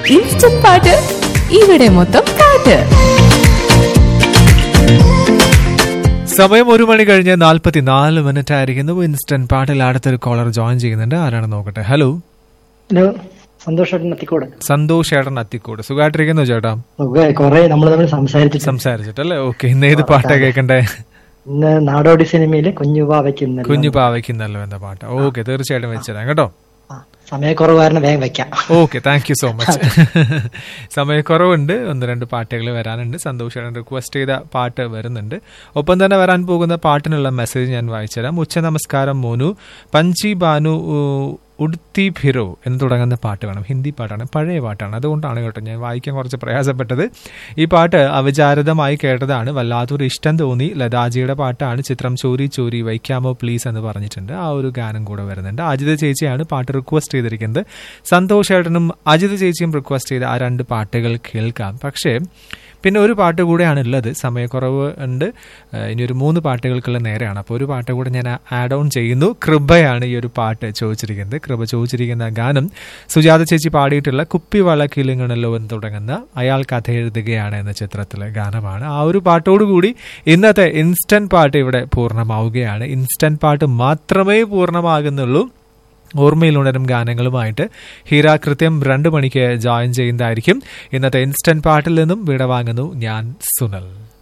instant പാട്ട് ഇവിടെ മൊത്തം പാട്ട് സമയം ഒരു മണി കഴിഞ്ഞ് നാല്പത്തിനാല് മിനിറ്റ് ആയിരിക്കുന്നു ഇൻസ്റ്റന്റ് പാട്ടിൽ അടുത്തൊരു കോളർ ജോയിൻ ചെയ്യുന്നുണ്ട് ആരാണ് നോക്കട്ടെ ഹലോ ഹലോ സന്തോഷേട്ടൻ എത്തിക്കോട് സന്തോഷ് ചേട്ടൻ അത്തിക്കോട് സുഖമായിട്ടിരിക്കുന്നു ചേട്ടാ കുറെ നമ്മൾ തമ്മിൽ സംസാരിച്ചിട്ട് സംസാരിച്ചിട്ടല്ലേ ഓക്കെ ഇന്ന് ഏത് പാട്ടാ കേൾക്കണ്ടേ ഇന്ന് നാടോടി സിനിമയിലെ കുഞ്ഞുപാവയ്ക്ക് ഇന്നലെ കുഞ്ഞു പാവയ്ക്കുന്നല്ലോ എന്ന പാട്ട് ഓക്കെ തീർച്ചയായിട്ടും വെച്ചുതരാം കേട്ടോ ആ, സമയക്കുറവ് കാരണം വേഗം വെക്കാം okay thank you so much സമയക്കുറവുണ്ട് ഒന്ന് രണ്ട് പാട്ടുകൾ വരാനുണ്ട് സന്തോഷമാണ് റിക്വസ്റ്റ് ചെയ്ത പാട്ട് വരുന്നുണ്ട് ഒപ്പം തന്നെ വരാൻ പോകുന്ന പാട്ടിനുള്ള മെസ്സേജ് ഞാൻ വായിച്ചുതരാം ഉച്ച നമസ്കാരം മോനു പഞ്ചി ബാനു ഊ, ഉടുത്തി ഭിരോ എന്ന് തുടങ്ങുന്ന പാട്ട് വേണം ഹിന്ദി പാട്ടാണ് പഴയ പാട്ടാണ് അതുകൊണ്ടാണ് കേട്ടോ ഞാൻ വായിക്കാൻ കുറച്ച് പ്രയാസപ്പെട്ടത് ഈ പാട്ട് അവിചാരിതമായി കേട്ടതാണ് വല്ലാത്തൊരു ഇഷ്ടം തോന്നി ലതാജിയുടെ പാട്ടാണ് ചിത്രം ചോരി ചോരി വയ്ക്കാമോ പ്ലീസ് എന്ന് പറഞ്ഞിട്ടുണ്ട് ആ ഒരു ഗാനം കൂടെ വരുന്നുണ്ട് അജിത ചേച്ചിയാണ് പാട്ട് റിക്വസ്റ്റ് ചെയ്തിരിക്കുന്നത് സന്തോഷ് ഏട്ടനും അജിത ചേച്ചിയും റിക്വസ്റ്റ് ചെയ്ത ആ രണ്ട് പാട്ടുകൾ കേൾക്കാം പക്ഷേ പിന്നെ ഒരു പാട്ട് കൂടെയാണ് ഉള്ളത് സമയക്കുറവ് ഉണ്ട് ഏഹ് ഇനി ഒരു മൂന്ന് പാട്ടുകൾക്കുള്ള നേരെയാണ് അപ്പോൾ ഒരു പാട്ട് കൂടെ ഞാൻ ആഡ് ഓൺ ചെയ്യുന്നു കൃപയാണ് ഈ ഒരു പാട്ട് ചോദിച്ചിരിക്കുന്നത് കൃപ ചോദിച്ചിരിക്കുന്ന ഗാനം സുജാത ചേച്ചി പാടിയിട്ടുള്ള കുപ്പിവള കിലുങ്ങണല്ലോ എന്ന് തുടങ്ങുന്ന അയാൾ കഥ എഴുതുകയാണ് എന്ന ചിത്രത്തിലെ ഗാനമാണ് ആ ഒരു പാട്ടോടുകൂടി ഇന്നത്തെ ഇൻസ്റ്റന്റ് പാട്ട് ഇവിടെ പൂർണ്ണമാവുകയാണ് ഇൻസ്റ്റന്റ് പാട്ട് മാത്രമേ പൂർണ്ണമാകുന്നുള്ളൂ ഓർമ്മയിൽ ഉണരും ഗാനങ്ങളുമായിട്ട് ഹീര കൃത്യം രണ്ട് മണിക്ക് ജോയിൻ ചെയ്യുന്നതായിരിക്കും ഇന്നത്തെ ഇൻസ്റ്റന്റ് പാട്ടിൽ നിന്നും വിട വാങ്ങുന്നു ഞാൻ സുനൽ